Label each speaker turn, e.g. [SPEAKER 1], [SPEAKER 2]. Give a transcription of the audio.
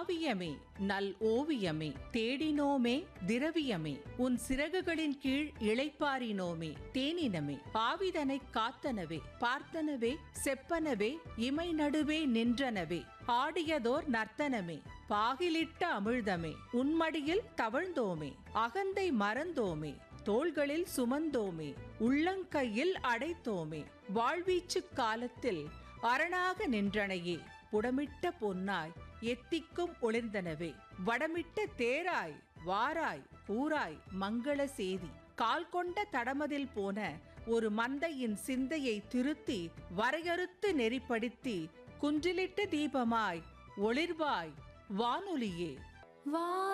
[SPEAKER 1] காவியமே நல் ஓவியமே தேடினோமே திரவியமே உன் சிறகுகளின் கீழ் இளைப்பாரினோமே தேனினமே பாவிதனைக் காத்தனவே பார்த்தனவே செப்பனவே இமை நடுவே நின்றனவே ஆடியதோர் நர்த்தனமே பாகிலிட்ட அமிழ்தமே உன்மடியில் தவழ்ந்தோமே அகந்தை மறந்தோமே தோள்களில் சுமந்தோமே உள்ளங்கையில் அடைத்தோமே வாழ்வீச்சு காலத்தில் அரணாக நின்றனையே புடமிட்ட பொன்னாய் எத்திக்கும் ஒளிர்ந்தனவே வடமிட்ட தேராய் வாராய் கூராய் மங்கள சேதி கால் கொண்ட தடமதில் போன ஒரு மந்தையின் சிந்தையை திருத்தி வரையறுத்து நெறிப்படுத்தி குன்றிலிட்டு தீபமாய் ஒளிர்வாய் வானொலியே
[SPEAKER 2] வா